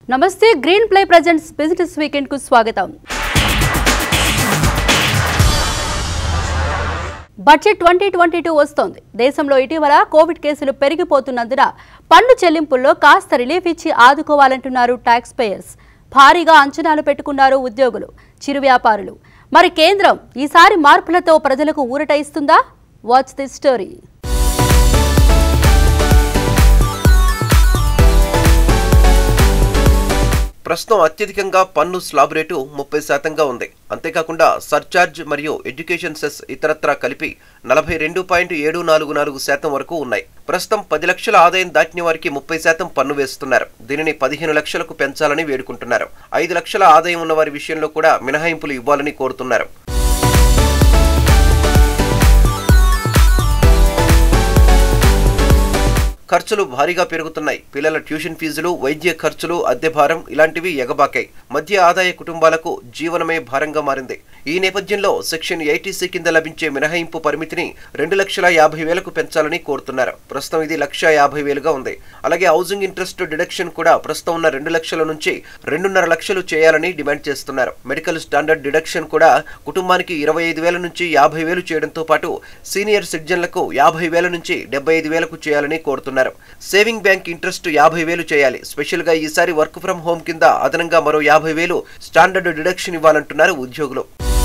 నమస్తే green play presents business weekend కు స్వాగతం బడ్జెట్ ట్వంటీ ట్వంటీ టూ వస్తోంది దేశంలో ఇటీవల కోవిడ్ కేసులు పెరిగిపోతున్నందున పన్ను చెల్లింపుల్లో కాస్త రిలీఫ్ ఇచ్చి ఆదుకోవాలంటున్నారు ట్యాక్స్ పేయర్స్ భారీగా అంచనాలు పెట్టుకున్నారు ఉద్యోగులు చిరు వ్యాపారులు మరి కేంద్రం ఈసారి మార్పులతో ప్రజలకు ఊరట ఇస్తుందా వాచ్ ది స్టోరీ ప్రస్తుతం అత్యధికంగా పన్ను స్లాబ్ రేటు ముప్పై శాతంగా ఉంది అంతేకాకుండా సర్చార్జ్ మరియు ఎడ్యుకేషన్ సెస్ ఇతరత్రా కలిపి నలభై రెండు పాయింట్ ఏడు నాలుగు నాలుగు శాతం వరకు ఉన్నాయి ప్రస్తుతం పది లక్షల ఆదాయం దాటిన వారికి ముప్పై శాతం పన్ను వేస్తున్నారు దీనిని పదిహేను లక్షలకు పెంచాలని వేడుకుంటున్నారు ఐదు లక్షల ఆదాయం ఉన్న వారి విషయంలో కూడా మినహాయింపులు ఇవ్వాలని కోరుతున్నారు ఖర్చులు భారీగా పెరుగుతున్నాయి పిల్లల ట్యూషన్ ఫీజులు వైద్య ఖర్చులు అద్దె భారం ఇలాంటివి ఎగబాకాయి మధ్య ఆదాయ కుటుంబాలకు జీవనమే భారంగా మారింది ఈ నేపథ్యంలో సెక్షన్ ఎయిటీసీ కింద లభించే మినహాయింపు పరిమితిని రెండు లక్షల యాభై వేలకు పెంచాలని కోరుతున్నారు ప్రస్తుతం ఇది లక్ష యాభై వేలుగా ఉంది అలాగే హౌసింగ్ ఇంట్రెస్ట్ డిడక్షన్ కూడా ప్రస్తుతం ఉన్న రెండు లక్షల నుంచి రెండున్నర లక్షలు చేయాలని డిమాండ్ చేస్తున్నారు మెడికల్ స్టాండర్డ్ డిడక్షన్ కూడా కుటుంబానికి ఇరవై ఐదు వేల నుంచి యాభై వేలు చేయడంతో పాటు సీనియర్ సిటిజన్లకు యాభై వేల నుంచి డెబ్బై ఐదు వేలకు చేయాలని కోరుతున్నారు సేవింగ్ బ్యాంక్ ఇంట్రెస్ట్ యాభై వేలు చేయాలి స్పెషల్ గా ఈసారి వర్క్ ఫ్రం హోమ్ కింద అదనంగా మరో యాభై వేలు స్టాండర్డ్ డిడక్షన్ ఇవ్వాలంటున్నారు ఉద్యోగులు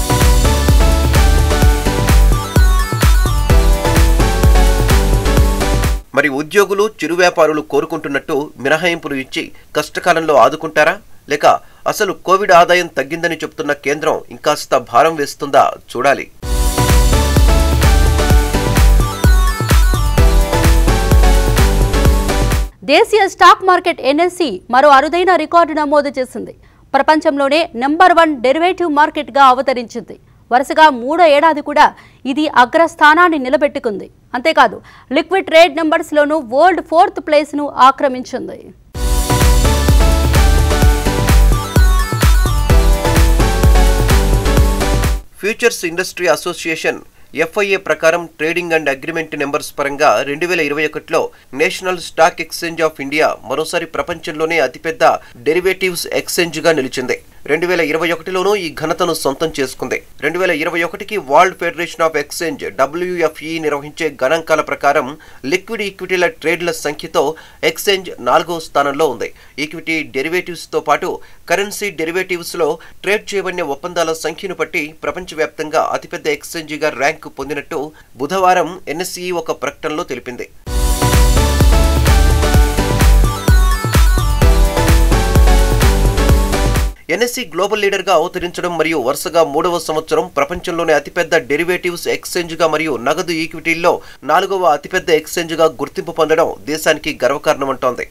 మరి ఉద్యోగులు చిరు వ్యాపారులు కోరుకుంటున్నట్టు మినహాయింపులు ఇచ్చి కష్టకాలంలో ఆదుకుంటారా లేక అసలు కోవిడ్ ఆదాయం తగ్గిందని చెబుతున్న కేంద్రం ఇంకాస్త భారం వేస్తుందా చూడాలి దేశీయ స్టాక్ మార్కెట్ ఎన్ఎస్సి మరో అరుదైన రికార్డు నమోదు చేసింది ప్రపంచంలోనే నెంబర్ వన్ డెరివేటివ్ మార్కెట్గా అవతరించింది వరుసగా మూడో ఏడాది కూడా ఇది అగ్రస్థానాన్ని నిలబెట్టుకుంది అంతేకాదు లిక్విడ్ ట్రేడ్ నెంబర్స్లోనూ వరల్డ్ ఫోర్త్ ప్లేస్ను ఆక్రమించింది ఫ్యూచర్స్ ఇండస్ట్రీ అసోసియేషన్ ఎఫ్ఐఏ ప్రకారం ట్రేడింగ్ అండ్ అగ్రిమెంట్ నెంబర్స్ పరంగా రెండు వేల ఇరవై ఒకటిలో national stock exchange of India మరోసారి ప్రపంచంలోనే అతిపెద్ద డెరివేటివ్స్ ఎక్స్చేంజ్ గా నిలిచింది రెండు వేల ఇరవై ఒకటిలోనూ ఈ ఘనతను సొంతం చేసుకుంది రెండు వేల ఇరవై ఒకటికి world federation of exchange WFE నిర్వహించే గణాంకాల ప్రకారం లిక్విడ్ ఈక్విటీల ట్రేడ్ల సంఖ్యతో ఎక్స్చేంజ్ నాలుగో స్థానంలో ఉంది ఈక్విటీ డెరివేటివ్స్ తో పాటు కరెన్సీ డెరివేటివ్స్ లో ట్రేడ్ చేయబడిన ఒప్పందాల సంఖ్యను బట్టి ప్రపంచవ్యాప్తంగా అతిపెద్ద ఎక్స్చేంజిగా ర్యాంకు పొందినట్టు బుధవారం ఎన్ఎస్ఈ ఒక ప్రకటనలో తెలిపింది ఎన్ఎస్సి గ్లోబల్ లీడర్ గా అవతరించడం మరియు వరుసగా మూడవ సంవత్సరం ప్రపంచంలోనే అతిపెద్ద డెరివేటివ్స్ ఎక్స్చేంజ్ గా మరియు నగదు ఈక్విటీల్లో నాలుగవ అతిపెద్ద ఎక్స్చేంజ్ గా గుర్తింపు పొందడం దేశానికి గర్వకారణమంటోంది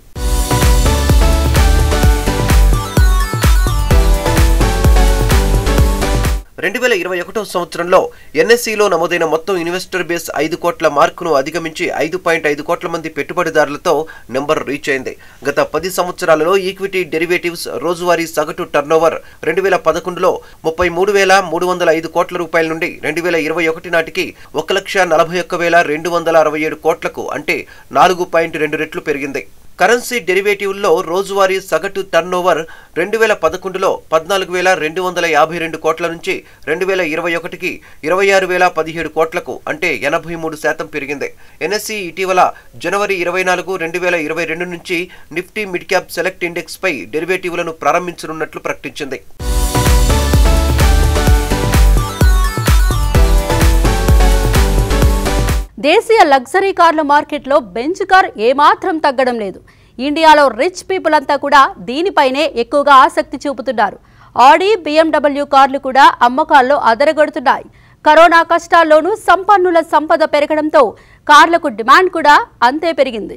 రెండు వేల ఇరవై ఒకటో సంవత్సరంలో ఎన్ఎస్సిలో నమోదైన మొత్తం ఇన్వెస్టర్ బేస్ ఐదు కోట్ల మార్కును అధిగమించి ఐదు పాయింట్ ఐదు కోట్ల మంది పెట్టుబడిదారులతో నెంబర్ రీచ్ అయింది గత పది సంవత్సరాలలో ఈక్విటీ డెరివేటివ్స్ రోజువారీ సగటు టర్నోవర్ రెండు వేల పదకొండులో ముప్పై మూడు వేల మూడు వందల ఐదు కోట్ల రూపాయల నుండి రెండు వేల ఇరవై ఒకటి నాటికి ఒక లక్ష నలభై ఒక్క వేల రెండు వందల అరవై ఏడు కోట్లకు అంటే నాలుగు పాయింట్ రెండు రెట్లు పెరిగింది కరెన్సీ డెరివేటివ్ల్లో రోజువారీ సగటు టర్నోవర్ రెండు వేల పదకొండులో పద్నాలుగు వేల రెండు వందల యాభై రెండు కోట్ల నుంచి రెండు వేల ఇరవై ఒకటికి ఇరవై ఆరు వేల పదిహేడు కోట్లకు అంటే ఎనభై మూడు శాతం పెరిగింది ఎన్ఎస్సి ఇటీవల జనవరి ఇరవై నాలుగు రెండు వేల ఇరవై రెండు నుంచి Nifty mid cap select index పై డెరివేటివ్లను ప్రారంభించనున్నట్లు ప్రకటించింది దేశీయ లగ్జరీ కార్ల మార్కెట్లో బెంచ్ కార్ ఏమాత్రం తగ్గడం లేదు ఇండియాలో రిచ్ పీపుల్ అంతా కూడా దీనిపైనే ఎక్కువగా ఆసక్తి చూపుతున్నారు ఆడి బిఎండబ్ల్యూ కార్లు కూడా అమ్మకాల్లో అదరగొడుతున్నాయి కరోనా కష్టాల్లోనూ సంపన్నుల సంపద పెరగడంతో కార్లకు డిమాండ్ కూడా అంతే పెరిగింది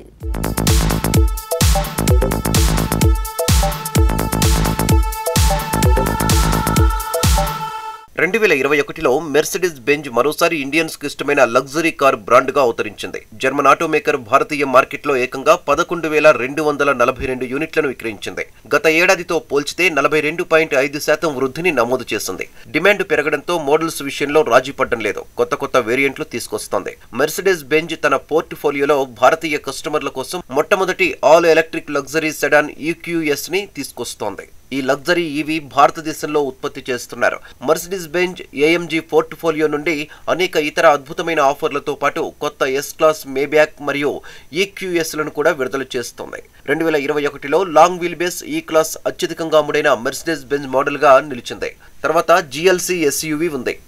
రెండు వేల ఇరవై ఒకటిలో మెర్సిడీస్ బెంజ్ మరోసారి ఇండియన్స్ కి ఇష్టమైన లగ్జరీ కార్ బ్రాండ్ గా అవతరించింది జర్మన్ ఆటోమేకర్ భారతీయ మార్కెట్లో ఏకంగా పదకొండు వేల రెండు వందల నలభై రెండు యూనిట్లను విక్రయించింది గత ఏడాదితో పోల్చితే నలభై రెండు పాయింట్ ఐదు శాతం వృద్ధిని నమోదు చేసింది డిమాండ్ పెరగడంతో మోడల్స్ విషయంలో రాజీ పడ్డం లేదు కొత్త కొత్త వేరియంట్లు తీసుకొస్తోంది మెర్సిడీస్ బెంజ్ తన పోర్ట్ఫోలియోలో భారతీయ కస్టమర్ల కోసం మొట్టమొదటి all electric luxury sedan EQS ని తీసుకొస్తోంది ఈ లగ్జరీ ఈవీ భారతదేశంలో ఉత్పత్తి చేస్తున్నారు మర్సిడీస్ బెంజ్ ఏఎంజీ పోర్ట్ఫోలియో నుండి అనేక ఇతర అద్భుతమైన ఆఫర్లతో పాటు కొత్త ఎస్ క్లాస్ మేబ్యాక్ మరియు ఈక్యూఎస్ లను కూడా విడుదల చేస్తోంది రెండు వేల ఇరవై ఒకటిలో long wheel base E class అత్యధికంగా అమ్ముడైన మెర్సిడీస్ బెంజ్ మోడల్ గా నిలిచింది తర్వాత జిఎల్సీ ఎస్యూవి ఉంది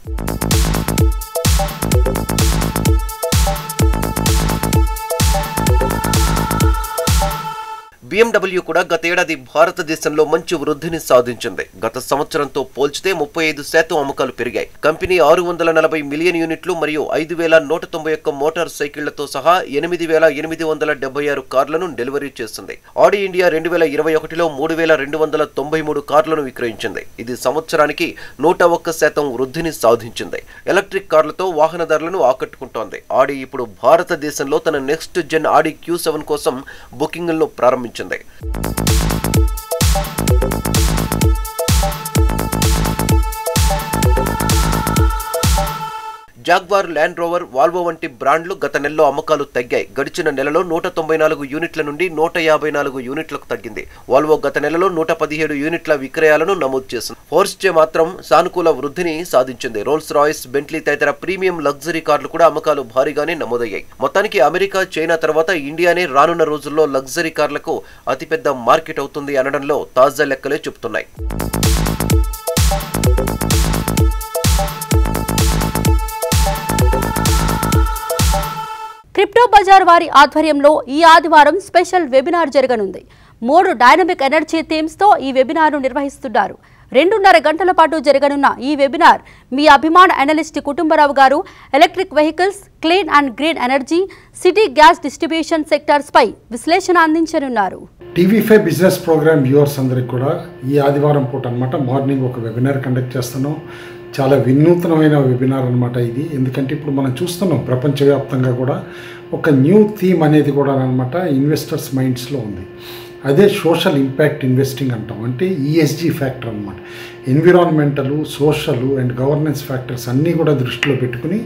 BMW కూడా గతేడాది భారతదేశంలో మంచి వృద్ధిని సాధించింది గత సంవత్సరంతో పోల్చితే ముప్పై ఐదు శాతం అమ్మకాలు పెరిగాయి కంపెనీ ఆరు వందల నలభై మిలియన్ యూనిట్లు మరియు ఐదు వేల నూట తొంభై ఒక్క మోటార్ సైకిళ్లతో సహా ఎనిమిది వేల ఎనిమిది వందల డెబ్బై ఆరు కార్లను డెలివరీ చేసింది ఆడి ఇండియా రెండు వేల ఇరవై ఒకటిలో మూడు వేల రెండు వందల తొంభై మూడు కార్లను విక్రయించింది ఇది సంవత్సరానికి నూట ఒక్క శాతం వృద్ధిని సాధించింది ఎలక్ట్రిక్ కార్లతో వాహనదారులను ఆకట్టుకుంటోంది ఆడి ఇప్పుడు భారతదేశంలో తన next gen Audi Q seven కోసం బుకింగ్లను ప్రారంభించింది జాగ్వార్ ల్యాండ్ రోవర్ వాల్వో వంటి బ్రాండ్లు గత నెలలో అమ్మకాలు తగ్గాయి గడిచిన నెలలో నూట తొంభై నాలుగు యూనిట్ల నుండి నూట యాభై నాలుగు యూనిట్లకు తగ్గింది వాల్వో గత నెలలో నూట పదిహేడు యూనిట్ల విక్రయాలను నమోదు చేసింది ఫోర్స్చే మాత్రం సానుకూల వృద్ధిని సాధించింది రోల్స్ రాయిస్ బెంట్లీ తదితర ప్రీమియం లగ్జరీ కార్లు కూడా అమ్మకాలు భారీగానే నమోదయ్యాయి మొత్తానికి అమెరికా చైనా తర్వాత ఇండియానే రానున్న రోజుల్లో లగ్జరీ కార్లకు అతిపెద్ద మార్కెట్ అవుతుంది అనడంలో తాజా లెక్కలే చెబుతున్నాయి క్రిప్టో బజార్ వారి ఆధ్వర్యంలో ఈ ఆదివారం స్పెషల్ వెబినార్ జరగనుంది మూడు డైనమిక్ ఎనర్జీ థీమ్స్తో ఈ వెబినార్ను నిర్వహిస్తున్నారు రెండున్నర గంటల పాటు జరగనున్న ఈ వెబినార్ మీ అభిమాన అనలిస్ట్ కుటుంబరావు గారు electric vehicles clean and green energy city gas distribution sectors పై విశ్లేషణ అందించనున్నారు TV five business programme viewers అందరికి కూడా ఈ ఆదివారం పూట అనమాట మార్నింగ్ ఒక వెబినార్ కండక్ట్ చేస్తున్నాం చాలా వినూత్నమైన వెబినార్ అనమాట ఇది ఎందుకంటే ఇప్పుడు మనం చూస్తున్నాం ప్రపంచవ్యాప్తంగా కూడా ఒక న్యూ థీమ్ అనేది కూడా అనమాట ఇన్వెస్టర్స్ మైండ్స్లో ఉంది అదే సోషల్ ఇంపాక్ట్ ఇన్వెస్టింగ్ అంటాం అంటే ఈఎస్జీ ఫ్యాక్టర్ అనమాట environmental social and governance factors అన్నీ కూడా దృష్టిలో పెట్టుకుని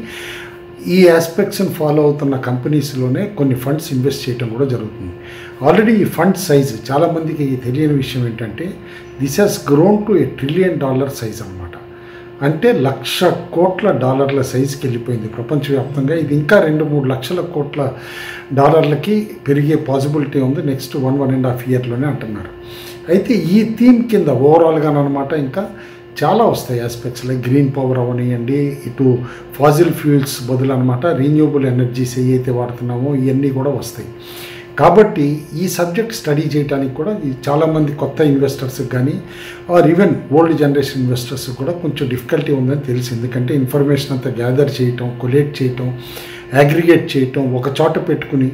ఈ ఆస్పెక్ట్స్ని ఫాలో అవుతున్న కంపెనీస్లోనే కొన్ని ఫండ్స్ ఇన్వెస్ట్ చేయడం కూడా జరుగుతుంది ఆల్రెడీ ఈ ఫండ్ సైజ్ చాలామందికి తెలియని విషయం ఏంటంటే this has grown to a trillion dollar size అనమాట అంటే లక్ష కోట్ల డాలర్ల సైజుకి వెళ్ళిపోయింది ప్రపంచవ్యాప్తంగా ఇది ఇంకా రెండు మూడు లక్షల కోట్ల డాలర్లకి పెరిగే పాసిబిలిటీ ఉంది next one one and half ఇయర్లోనే అంటున్నారు అయితే ఈ థీమ్ కింద ఓవరాల్గా అనమాట ఇంకా చాలా వస్తాయి ఆస్పెక్ట్స్ లైక్ గ్రీన్ పవర్ అవనియండి ఇటు ఫాజిల్ ఫ్యూల్స్ బదులు అనమాట రీన్యూబుల్ ఎనర్జీస్ ఏవైతే వాడుతున్నామో ఇవన్నీ కూడా వస్తాయి కాబట్టి ఈ సబ్జెక్ట్ స్టడీ చేయడానికి కూడా ఈ చాలామంది కొత్త ఇన్వెస్టర్స్కి కానీ or even old generation investors కూడా కొంచెం డిఫికల్టీ ఉందని తెలిసి ఎందుకంటే ఇన్ఫర్మేషన్ అంతా గ్యాదర్ చేయటం కొలేట్ చేయటం అగ్రిగేట్ చేయటం ఒక చోట పెట్టుకుని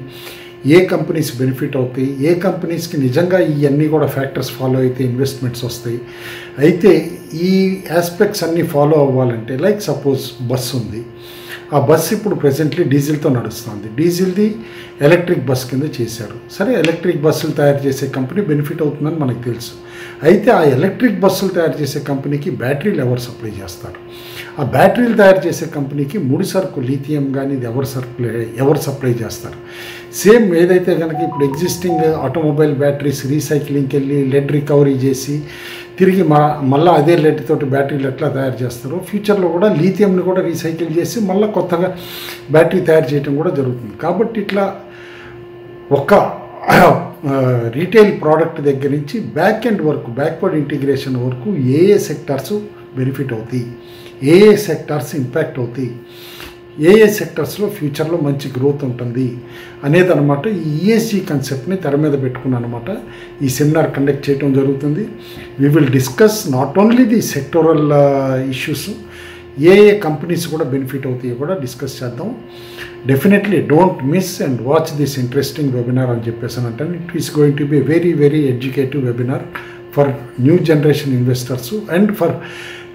ఏ కంపెనీస్ బెనిఫిట్ అవుతాయి ఏ కంపెనీస్కి నిజంగా ఇవన్నీ కూడా ఫ్యాక్టర్స్ ఫాలో అయితే ఇన్వెస్ట్మెంట్స్ వస్తాయి అయితే ఈ ఆస్పెక్ట్స్ అన్నీ ఫాలో అవ్వాలంటే లైక్ సపోజ్ బస్ ఉంది ఆ బస్ ఇప్పుడు ప్రెసెంట్లీ డీజిల్తో నడుస్తుంది డీజిల్ది ఎలక్ట్రిక్ బస్ కింద చేశారు సరే ఎలక్ట్రిక్ బస్సులు తయారు చేసే కంపెనీ బెనిఫిట్ అవుతుందని మనకు తెలుసు అయితే ఆ ఎలక్ట్రిక్ బస్సులు తయారు చేసే కంపెనీకి బ్యాటరీలు ఎవరు సప్లై చేస్తారు ఆ బ్యాటరీలు తయారు చేసే కంపెనీకి ముడి సరుకు లీథియం కానీ ఇది ఎవరు సప్లై ఎవరు సప్లై చేస్తారు సేమ్ ఏదైతే కనుక ఇప్పుడు ఎగ్జిస్టింగ్ ఆటోమొబైల్ బ్యాటరీస్ రీసైక్లింగ్కి వెళ్ళి లెడ్ రికవరీ చేసి తిరిగి మా మళ్ళీ అదే లెడ్ తోటి బ్యాటరీలు ఎట్లా తయారు చేస్తారో ఫ్యూచర్లో కూడా లీథియంని కూడా రీసైకిల్ చేసి మళ్ళీ కొత్తగా బ్యాటరీ తయారు చేయడం కూడా జరుగుతుంది కాబట్టి ఇట్లా ఒక రీటైల్ ప్రోడక్ట్ దగ్గర నుంచి బ్యాక్ ఎండ్ వరకు బ్యాక్వర్డ్ ఇంటిగ్రేషన్ వరకు ఏ ఏ సెక్టార్స్ బెనిఫిట్ అవుతాయి ఏ ఏ సెక్టార్స్ ఇంపాక్ట్ అవుతాయి ఏ ఏ సెక్టర్స్లో ఫ్యూచర్లో మంచి గ్రోత్ ఉంటుంది అనేది అనమాట ఈ ఈఎస్జీ కాన్సెప్ట్ని తెర మీద పెట్టుకున్నాను అనమాట ఈ సెమినార్ కండక్ట్ చేయడం జరుగుతుంది we will discuss not only the sectoral issues ఏ ఏ కంపెనీస్ కూడా బెనిఫిట్ అవుతాయో కూడా డిస్కస్ చేద్దాం definitely don't miss and watch this interesting webinar అని చెప్పేసి అంటే it is going to be very very educative webinar for new generation investors and for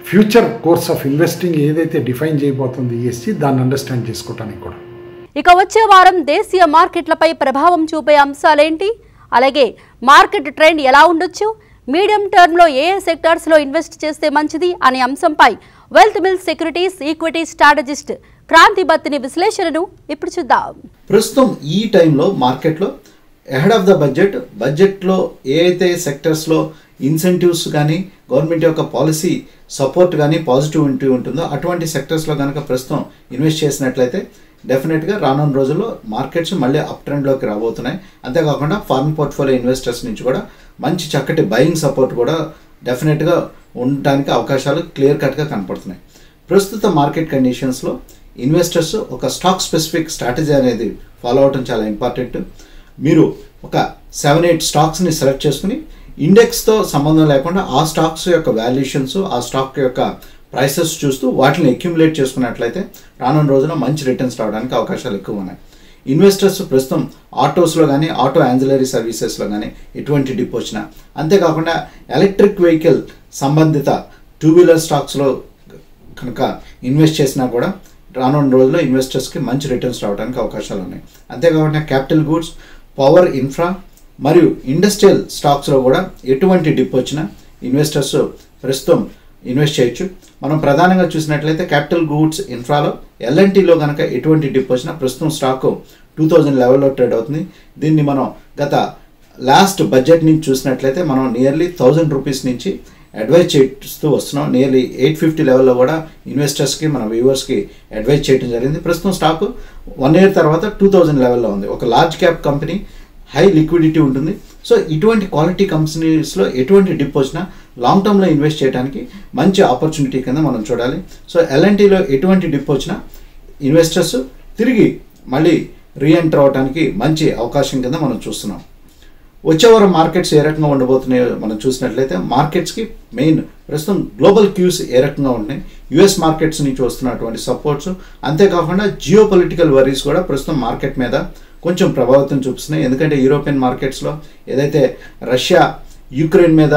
future course of investing ఏదైతే డిఫైన్ చేయబోతుంది ESG దాన్ని understand చేసుకోవడానికి కూడా ఇక వచ్చే వారం దేశీయ మార్కెట్లపై ప్రభావం చూపే అంశాలేంటి అలాగే మార్కెట్ ట్రెండ్ ఎలా ఉండొచ్చు మీడియం టర్మ్లో ఏ ఏ సెక్టార్స్లో ఇన్వెస్ట్ చేస్తే మంచిది అనే అంశంపై Wealth Mill Securities equity strategist Kranthi Battini విశ్లేషణను ఇప్పుడు చూద్దాం ప్రస్తుతం ఈ టైంలో మార్కెట్లో ఎహెడ్ ఆఫ్ ద బడ్జెట్ బడ్జెట్లో ఏ అయితే సెక్టర్స్లో ఇన్సెంటివ్స్ కానీ గవర్నమెంట్ యొక్క పాలసీ సపోర్ట్ కానీ పాజిటివిటీ ఉంటుందో అటువంటి సెక్టర్స్లో కనుక ప్రస్తుతం ఇన్వెస్ట్ చేసినట్లయితే డెఫినెట్గా రానున్న రోజుల్లో మార్కెట్స్ మళ్ళీ అప్ ట్రెండ్లోకి రాబోతున్నాయి అంతేకాకుండా ఫారిన్ పోర్ట్ఫోలియో ఇన్వెస్టర్స్ నుంచి కూడా మంచి చక్కటి బయింగ్ సపోర్ట్ కూడా డెఫినెట్గా ఉండటానికి అవకాశాలు క్లియర్ కట్గా కనపడుతున్నాయి ప్రస్తుత మార్కెట్ కండిషన్స్లో ఇన్వెస్టర్స్ ఒక స్టాక్ స్పెసిఫిక్ స్ట్రాటజీ అనేది ఫాలో అవటం చాలా ఇంపార్టెంట్ మీరు ఒక సెవెన్ ఎయిట్ స్టాక్స్ని సెలెక్ట్ చేసుకుని ఇండెక్స్తో సంబంధం లేకుండా ఆ స్టాక్స్ యొక్క వాల్యుయేషన్స్ ఆ స్టాక్ యొక్క ప్రైసెస్ చూస్తూ వాటిని అక్యుములేట్ చేసుకున్నట్లయితే రానున్న రోజున మంచి రిటర్న్స్ రావడానికి అవకాశాలు ఎక్కువ ఉన్నాయి ఇన్వెస్టర్స్ ప్రస్తుతం ఆటోస్లో కానీ ఆటో యాన్జిలరీ సర్వీసెస్లో కానీ ఎటువంటి డిప్ వచ్చినా అంతేకాకుండా ఎలక్ట్రిక్ వెహికల్ సంబంధిత టూ వీలర్ స్టాక్స్లో కనుక ఇన్వెస్ట్ చేసినా కూడా రానున్న రోజుల్లో ఇన్వెస్టర్స్కి మంచి రిటర్న్స్ రావడానికి అవకాశాలు ఉన్నాయి అంతేకాకుండా క్యాపిటల్ గూడ్స్ పవర్ ఇన్ఫ్రా మరియు ఇండస్ట్రియల్ స్టాక్స్లో కూడా ఎటువంటి డిప్ వచ్చినా ఇన్వెస్టర్స్ ప్రస్తుతం ఇన్వెస్ట్ చేయొచ్చు మనం ప్రధానంగా చూసినట్లయితే క్యాపిటల్ గూడ్స్ ఇన్ఫ్రాలో ఎల్ఎన్టీలో కనుక ఎటువంటి డిప్ వచ్చినా ప్రస్తుతం స్టాక్ టూ థౌజండ్ లెవెల్లో ట్రేడ్ అవుతుంది దీన్ని మనం గత లాస్ట్ బడ్జెట్ నుంచి చూసినట్లయితే మనం నియర్లీ థౌజండ్ రూపీస్ నుంచి అడ్వైజ్ చేస్తూ వస్తున్నాం నియర్లీ ఎయిట్ ఫిఫ్టీ లెవెల్లో కూడా ఇన్వెస్టర్స్కి మన వ్యూవర్స్కి అడ్వైజ్ చేయడం జరిగింది ప్రస్తుతం స్టాక్ వన్ ఇయర్ తర్వాత టూ థౌజండ్ లెవెల్లో ఉంది ఒక large cap company high liquidity ఉంటుంది సో ఇటువంటి క్వాలిటీ కంపెనీస్లో ఎటువంటి డిప్ వచ్చినా లాంగ్ టర్మ్లో ఇన్వెస్ట్ చేయడానికి మంచి ఆపర్చునిటీ కింద మనం చూడాలి సో ఎల్ఎన్టీలో ఎటువంటి డిప్ వచ్చినా ఇన్వెస్టర్స్ తిరిగి మళ్ళీ రీఎంటర్ అవడానికి మంచి అవకాశం కింద మనం చూస్తున్నాం వచ్చే వారం మార్కెట్స్ ఏ రకంగా ఉండబోతున్నాయో మనం చూసినట్లయితే మార్కెట్స్కి మెయిన్ ప్రస్తుతం గ్లోబల్ క్యూస్ ఏ రకంగా ఉన్నాయి యుఎస్ మార్కెట్స్ నుంచి వస్తున్నటువంటి సపోర్ట్స్ అంతేకాకుండా జియో పొలిటికల్ వరీస్ కూడా ప్రస్తుతం మార్కెట్ మీద కొంచెం ప్రభావితం చూపిస్తున్నాయి ఎందుకంటే యూరోపియన్ మార్కెట్స్లో ఏదైతే రష్యా యుక్రెయిన్ మీద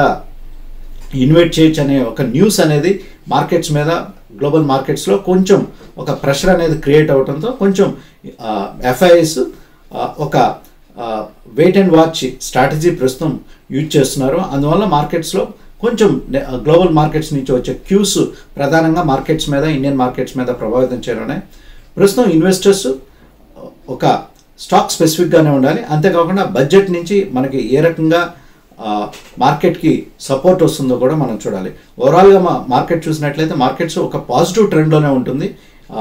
ఇన్వైట్ చేయొచ్చు అనే ఒక న్యూస్ అనేది మార్కెట్స్ మీద గ్లోబల్ మార్కెట్స్లో కొంచెం ఒక ప్రెషర్ అనేది క్రియేట్ అవడంతో కొంచెం ఎఫ్ఐఎస్ ఒక వెయిట్ అండ్ వాచ్ స్ట్రాటజీ ప్రస్తుతం యూజ్ చేస్తున్నారు అందువల్ల మార్కెట్స్లో కొంచెం గ్లోబల్ మార్కెట్స్ నుంచి వచ్చే క్యూస్ ప్రధానంగా మార్కెట్స్ మీద ఇండియన్ మార్కెట్స్ మీద ప్రభావితం చేయడం ప్రస్తుతం ఇన్వెస్టర్స్ ఒక స్టాక్ స్పెసిఫిక్గానే ఉండాలి అంతేకాకుండా బడ్జెట్ నుంచి మనకి ఏ రకంగా మార్కెట్కి సపోర్ట్ వస్తుందో కూడా మనం చూడాలి ఓవరాల్గా మా మార్కెట్ చూసినట్లయితే మార్కెట్స్ ఒక పాజిటివ్ ట్రెండ్లోనే ఉంటుంది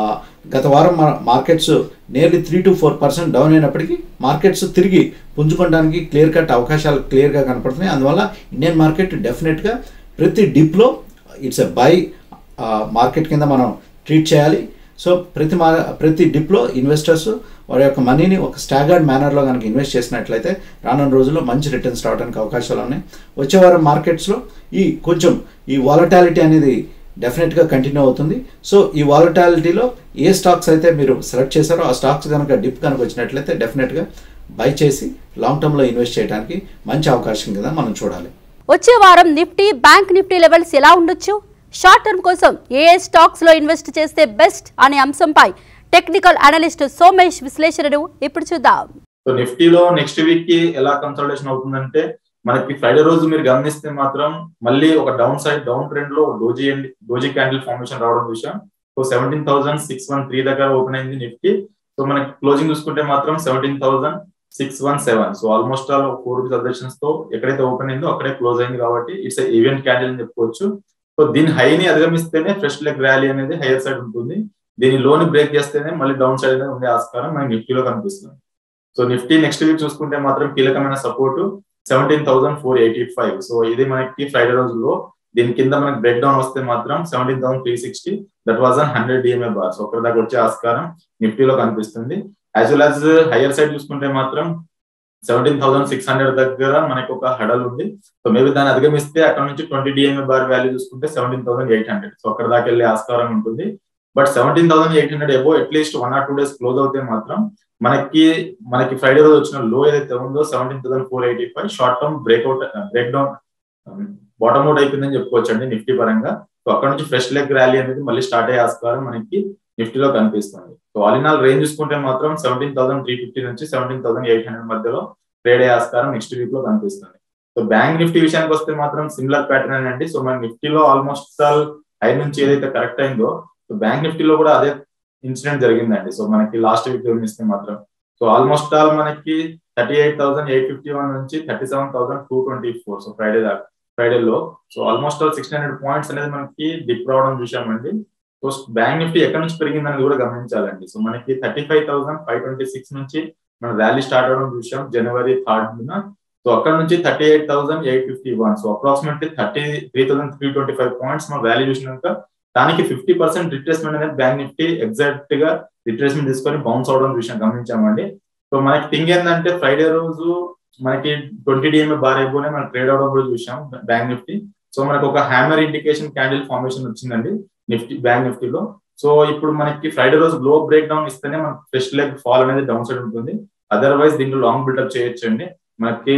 గత వారం మన markets nearly three to four percent down అయినప్పటికీ మార్కెట్స్ తిరిగి పుంజుకోవడానికి క్లియర్ కట్ అవకాశాలు క్లియర్గా కనపడుతున్నాయి అందువల్ల ఇండియన్ మార్కెట్ డెఫినెట్గా ప్రతి డిప్లో ఇట్స్ ఎ బై మార్కెట్ కింద మనం ట్రీట్ చేయాలి సో ప్రతి మా ప్రతి డిప్లో ఇన్వెస్టర్స్ వారి యొక్క మనీని ఒక స్టాగర్డ్ మేనర్లో కనుక ఇన్వెస్ట్ చేసినట్లయితే రానున్న రోజుల్లో మంచి రిటర్న్స్ రావడానికి అవకాశాలు ఉన్నాయి వచ్చే వారం మార్కెట్స్లో ఈ కొంచెం ఈ వాలటాలిటీ అనేది డెఫినెట్గా కంటిన్యూ అవుతుంది సో ఈ వాలటాలిటీలో ఏ స్టాక్స్ అయితే మీరు సెలెక్ట్ చేశారో ఆ స్టాక్స్ కనుక డిప్ కనుక వచ్చినట్లయితే డెఫినెట్గా బై చేసి లాంగ్ టర్మ్లో ఇన్వెస్ట్ చేయడానికి మంచి అవకాశం కదా మనం చూడాలి వచ్చే వారం నిఫ్టీ బ్యాంక్ నిఫ్టీ లెవెల్స్ ఎలా ఉండొచ్చు షార్ట్ టర్మ్ కోసం ఏ ఏ స్టాక్స్ లో ఇన్వెస్ట్ చేస్తే బెస్ట్ అనే అంశంపై టెక్నికల్ అనలిస్ట్ సోమేష్ విశ్లేషణను ఇప్పుడు చూద్దాం సో నిఫ్టీలో నెక్స్ట్ వీక్ కి ఎలా కన్సల్టేషన్ అవుతుందంటే మనకి ఫ్రైడే రోజు మీరు గమనిస్తే మాత్రం మళ్ళీ ఒక డౌన్ సైడ్ డౌన్ ట్రెండ్ లో డోజీ డోజీ క్యాండిల్ ఫార్మేషన్ రావడం చూసాం so seventeen thousand six one three దగ్గర ఓపెన్ అయింది నిఫ్టీ సో మనకి క్లోజింగ్ చూసుకుంటే మాత్రం seventeen thousand six one seven so almost all four rupees objections తో ఎక్కడైతే ఓపెన్ అయిందో అక్కడే క్లోజ్ అయింది కాబట్టి ఇట్స్ ఈవెంట్ క్యాండిల్ అని చెప్పుకోవచ్చు సో దీని హైని అధిగమిస్తేనే ఫ్రెష్ లెగ్ ర్యాలీ అనేది హైయర్ సైడ్ ఉంటుంది దీని లోని బ్రేక్ చేస్తేనే మళ్ళీ డౌన్ సైడ్ అనేది ఉండే ఆస్కారం మనకి నిఫ్టీలో కనిపిస్తుంది సో నిఫ్టీ నెక్స్ట్ వీక్ చూసుకుంటే మాత్రం కీలకమైన support seventeen thousand four eighty five so ఇది మనకి ఫ్రైడే రోజుల్లో దీని కింద మనకి బ్రేక్ డౌన్ వస్తే మాత్రం seventeen thousand three sixty that was an hundred DMA bar so ఒకరి దాకా వచ్చే ఆస్కారం నిఫ్టీలో కనిపిస్తుంది as well as higher side చూసుకుంటే మాత్రం సెవెంటీన్ థౌసండ్ సిక్స్ హండ్రెడ్ దగ్గర మనకి ఒక హడల్ ఉంది సో మేబీ దాన్ని అధిగమిస్తే అక్కడ నుంచి ట్వంటీ డిఎంఏ బార్ వాల్యూ చూసుకుంటే seventeen thousand eight hundred so అక్కడ దాకా వెళ్ళే ఆస్కారం ఉంటుంది but seventeen thousand eight hundred above at least one or two days close అవుతే మాత్రం మనకి మనకి ఫ్రైడే రోజు వచ్చిన లో ఏదైతే ఉందో seventeen thousand four eighty five short term breakout break down bottom out అయిపోయిందని చెప్పుకోవచ్చు అండి నిఫ్టీ పరంగా సో అక్కడ నుంచి ఫ్రెష్ లెగ్ ర్యాలీ అనేది మళ్ళీ స్టార్ట్ అయ్యే ఆస్కారం మనకి నిఫ్టీలో కనిపిస్తుంది so all in all range చూసుకుంటే మాత్రం సెవెంటీన్ థౌసండ్ త్రీ ఫిఫ్టీ నుంచి సెవెంటీన్ థౌసండ్ ఎయిట్ హండ్రెడ్ మధ్యలో ట్రేడ్ అయ్యే ఆస్కారం నెక్స్ట్ వీక్ లో కనిపిస్తుంది సో బ్యాంక్ నిఫ్టీ విషయానికి వస్తే మాత్రం సిమిలర్ ప్యాటర్న్ అండి సో మన నిఫ్టీలో ఆల్మోస్ట్ హై నుంచి ఏదైతే కరెక్ట్ అయిందో సో బ్యాంక్ నిఫ్టీలో కూడా అదే ఇన్సిడెంట్ జరిగిందండి సో మనకి లాస్ట్ వీక్ గమనిస్తే మాత్రం సో ఆల్మోస్ట్ ఆల్ మనకి thirty eight thousand eight fifty one నుంచి thirty seven thousand two twenty four so Friday దాకా ఫ్రైడేలో so almost all sixteen hundred points అనేది మనకి డిప్ రావడం చూసామండి సో బ్యాంక్ నిఫ్టీ ఎక్కడ నుంచి పెరిగిందని కూడా గమనించాలండి సో మనకి thirty five thousand five twenty six నుంచి మన ర్యాలీ స్టార్ట్ అవడం చూసాం జనవరి థర్డ్ సో అక్కడ నుంచి thirty eight thousand eight fifty one so approximately thirty three thousand three twenty five points మనం ర్యాలీ చూసినాక దానికి ఫిఫ్టీ పర్సెంట్ రిట్రేస్మెంట్ అనేది బ్యాంక్ నిఫ్టీ ఎగ్జాక్ట్ గా రిట్రేస్మెంట్ తీసుకొని బౌన్స్ అవడం చూసాం గమనించామండి సో మనకి థింగ్ ఏంటంటే ఫ్రైడే రోజు మనకి ట్వంటీ డిఎంఏ బార్ అయిపోయి మనం ట్రేడ్ అవడం కూడా చూసాం బ్యాంక్ నిఫ్టీ సో మనకు ఒక హ్యామర్ ఇండికేషన్ క్యాండిల్ ఫార్మేషన్ వచ్చిందండి నిఫ్టీ బ్యాంక్ నిఫ్టీలో సో ఇప్పుడు మనకి ఫ్రైడే రోజు లో బ్రేక్ డౌన్ ఇస్తేనే మనకి ఫ్రెష్ లెగ్ ఫాల్ అనేది డౌన్ సైడ్ ఉంటుంది అదర్వైజ్ దీంట్లో లాంగ్ బిల్డప్ చేయొచ్చండి మనకి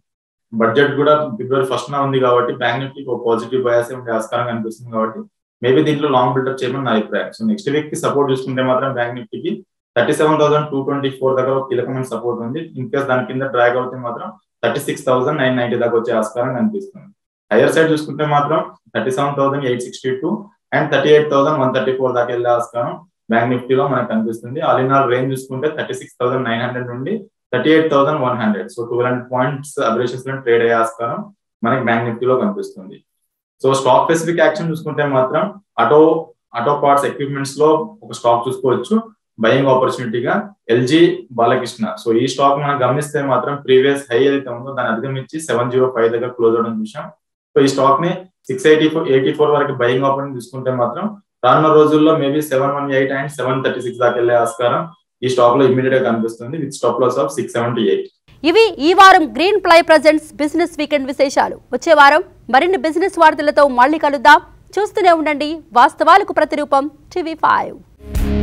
బడ్జెట్ కూడా ఫిబ్రవరి ఫస్ట్ నా ఉంది కాబట్టి బ్యాంక్ నిఫ్టీ ఒక పాజిటివ్ బయాస్ ఉండే ఆస్కారం కనిపిస్తుంది కాబట్టి మేబీ దీంట్లో లాంగ్ బిల్డప్ చేయమని నా అభిప్రాయం సో నెక్స్ట్ వీక్ కి సపోర్ట్ చూసుకుంటే మాత్రం బ్యాంక్ నిఫ్టీకి thirty seven thousand two twenty four దగ్గర ఒక కీలకమైన సపోర్ట్ ఉంది ఇన్ కేస్ దాని కింద డ్రాగ్ అవుతే మాత్రం thirty six thousand nine ninety దాకా వచ్చే ఆస్కారం కనిపిస్తుంది హైయర్ సైడ్ చూసుకుంటే మాత్రం thirty seven thousand eight sixty two and thirty eight thousand one thirty four దాకా వెళ్ళే ఆస్కారం బ్యాంక్ నిఫ్టీలో మనకు కనిపిస్తుంది ఆల్ ఇన్ ఆల్ రేంజ్ చూసుకుంటే thirty six thousand nine hundred నుండి thirty eight thousand one hundred so two hundred points abrasions లో trade అయ్యే ఆస్కారం మనకి బ్యాంక్ నిఫ్టీలో కనిపిస్తుంది సో స్టాక్ స్పెసిఫిక్ యాక్షన్ చూసుకుంటే మాత్రం ఆటో ఆటో పార్ట్స్ ఎక్విప్మెంట్స్ లో ఒక స్టాక్ చూసుకోవచ్చు బయింగ్ ఆపర్చునిటీగా ఎల్జీ బాలకృష్ణ సో ఈ స్టాక్ మనం గమనిస్తే మాత్రం ప్రీవియస్ హై ఏదైతే ఉందో దాన్ని అధిగమించి సెవెన్ జీరో ఫైవ్ దగ్గర క్లోజ్ అవడం చూసాం సో ఈ స్టాక్ ని six eighty four eighty four వరకు బయింగ్ ఆపర్చునిటీ తీసుకుంటే మాత్రం రానున్న రోజుల్లో maybe seven one eight and seven thirty six దాకా వెళ్ళే ఆస్కారం ఈ స్టాక్ లో ఇమీడియట్ గా కనిపిస్తుంది with stop loss of six seventy eight ఇవి ఈ వారం green Greenply presents business weekend విశేషాలు వచ్చే వారం మరిన్ని బిజినెస్ వార్తలతో మళ్ళీ కలుద్దాం చూస్తూనే ఉండండి వాస్తవాలకు ప్రతిరూపం టీవీ ఫైవ్